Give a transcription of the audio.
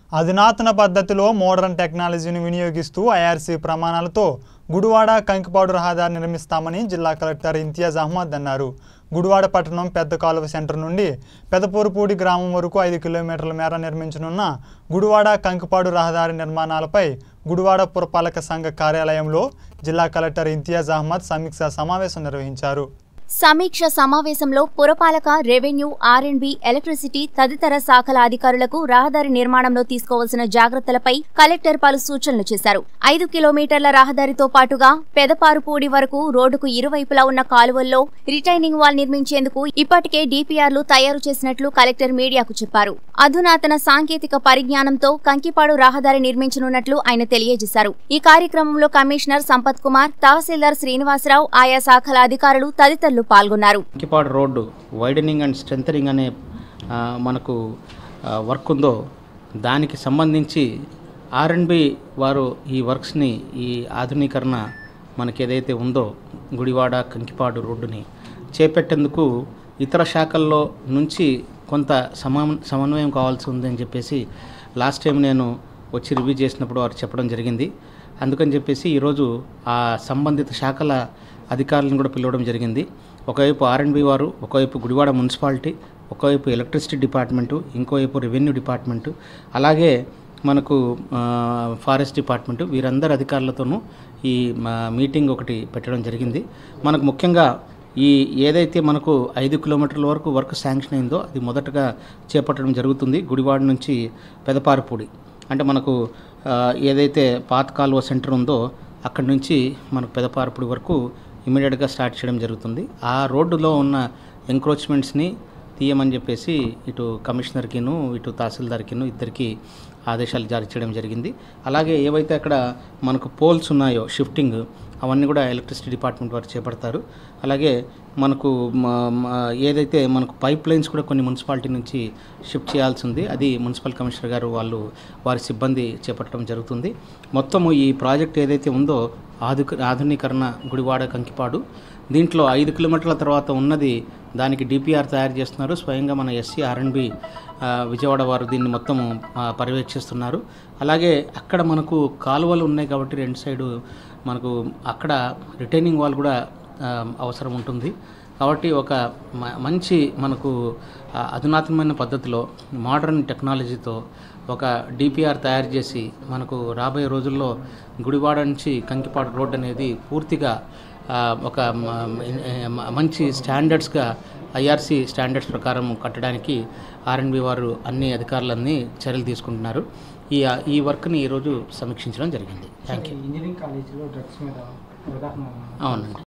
అధునాతన పద్ధతిలో మోడర్న్ టెక్నాలజీని వినియోగిస్తూ ఐఆర్సీ ప్రమాణాలతో గుడివాడ కంకిపాడు రహదారి నిర్మిస్తామని జిల్లా కలెక్టర్ ఇంతియాజ్ అహ్మద్ అన్నారు గుడివాడ పట్టణం పెద్ద కాలువ సెంటర్ నుండి పెదపూరుపూడి గ్రామం వరకు ఐదు కిలోమీటర్ల మేర నిర్మించనున్న గుడివాడ కంకిపాడు రహదారి నిర్మాణాలపై గుడివాడ పురపాలక సంఘ కార్యాలయంలో జిల్లా కలెక్టర్ ఇంతియాజ్ అహ్మద్ సమీక్షా సమావేశం నిర్వహించారు సమీక్ష సమావేశంలో పురపాలక రెవెన్యూ ఆర్ఎండ్బి ఎలక్ట్రిసిటీ తదితర శాఖల అధికారులకు రహదారి నిర్మాణంలో తీసుకోవాల్సిన జాగ్రత్తలపై కలెక్టర్ పలు సూచనలు చేశారు ఐదు కిలోమీటర్ల రహదారితో పాటుగా పెదపారుపూడి వరకు రోడ్డుకు ఇరువైపులా ఉన్న కాలువల్లో రిటైనింగ్ వాల్ నిర్మించేందుకు ఇప్పటికే డిపిఆర్లు తయారు చేసినట్లు కలెక్టర్ మీడియాకు చెప్పారు అధునాతన సాంకేతిక పరిజ్ఞానంతో కంకిపాడు రహదారి నిర్మించనున్నట్లు ఆయన తెలియజేశారు ఈ కార్యక్రమంలో కమిషనర్ సంపత్ కుమార్ తహసీల్దార్ శ్రీనివాసరావు ఆయా శాఖల అధికారులు తదితరులు పాల్గొన్నారు Kankipadu road widening and strengthening అనే ఆ, మనకు ఆ, వర్క్ ఉందో దానికి సంబంధించి ఆర్ఎండ్బి వారు ఈ వర్క్స్ని ఈ ఆధునీకరణ మనకి ఏదైతే ఉందో గుడివాడ కంకిపాడు రోడ్డుని చేపట్టేందుకు ఇతర శాఖల్లో నుంచి కొంత సమా సమన్వయం కావాల్సి ఉందని చెప్పేసి లాస్ట్ టైం నేను వచ్చి రివ్యూ చేసినప్పుడు వారు చెప్పడం జరిగింది అందుకని చెప్పేసి ఈరోజు ఆ సంబంధిత శాఖల అధికారులను కూడా పిలవడం జరిగింది ఒకవైపు ఆర్ఎండ్బి వారు ఒకవైపు గుడివాడ మున్సిపాలిటీ ఒకవైపు ఎలక్ట్రిసిటీ డిపార్ట్మెంటు ఇంకోవైపు రెవెన్యూ డిపార్ట్మెంటు అలాగే మనకు ఆ, ఫారెస్ట్ డిపార్ట్మెంటు వీరందరి అధికారులతోనూ ఈ మా మీటింగ్ ఒకటి పెట్టడం జరిగింది మనకు ముఖ్యంగా ఈ ఏదైతే మనకు ఐదు కిలోమీటర్ల వరకు వర్క్ శాంక్షన్ అయిందో అది మొదటగా చేపట్టడం జరుగుతుంది గుడివాడ నుంచి పెదపారుపూడి అంటే మనకు ఆ, ఏదైతే పాత కాలువ సెంటర్ ఉందో అక్కడి నుంచి మనకు పెదపారుపూడి వరకు ఇమీడియట్గా స్టార్ట్ చేయడం జరుగుతుంది ఆ రోడ్డులో ఉన్న ఎంక్రోచ్మెంట్స్ని తీయమని చెప్పేసి ఇటు కమిషనర్కిను ఇటు తహసీల్దార్కిను ఇద్దరికి ఆదేశాలు జారీ చేయడం జరిగింది అలాగే ఏవైతే అక్కడ మనకు పోల్స్ ఉన్నాయో షిఫ్టింగ్ అవన్నీ కూడా ఎలక్ట్రిసిటీ డిపార్ట్మెంట్ వారు చేపడతారు అలాగే మనకు మ- మ- ఏదైతే మనకు పైప్ లైన్స్ కూడా కొన్ని మున్సిపాలిటీ నుంచి షిఫ్ట్ చేయాల్సి ఉంది అది మున్సిపల్ కమిషనర్ గారు వాళ్ళు వారి సిబ్బంది చేపట్టడం జరుగుతుంది మొత్తము ఈ ప్రాజెక్ట్ ఏదైతే ఉందో ఆధు ఆధునీకరణ గుడివాడ కంకిపాడు దీంట్లో ఐదు కిలోమీటర్ల తర్వాత ఉన్నది దానికి డిపిఆర్ తయారు చేస్తున్నారు స్వయంగా మన ఎస్సీ ఆర్ఎండ్బి విజయవాడ వారు దీన్ని మొత్తం పర్యవేక్షిస్తున్నారు అలాగే అక్కడ మనకు కాలువలు ఉన్నాయి కాబట్టి రెండు సైడు మనకు అక్కడ రిటైనింగ్ వాల్ కూడా ఆ, అవసరం ఉంటుంది కాబట్టి ఒక మ- మంచి మనకు ఆ, అధునాతనమైన పద్ధతిలో మోడర్న్ టెక్నాలజీతో ఒక డిపిఆర్ తయారు చేసి మనకు రాబోయే రోజుల్లో గుడివాడ నుంచి కంకిపాడు రోడ్ అనేది పూర్తిగా ఆ, ఒక మ- మ- మంచి స్టాండర్డ్స్గా ఐఆర్సి స్టాండర్డ్స్ ప్రకారం కట్టడానికి ఆర్ఎండ్బి వారు అన్ని అధికారులన్నీ చర్యలు తీసుకుంటున్నారు ఈ ఈ వర్క్ని ఈరోజు సమీక్షించడం జరిగింది థ్యాంక్ యూ ఇంజనీరింగ్ కాలేజీలో డ్రగ్స్ మీద అవగాహన అవునండి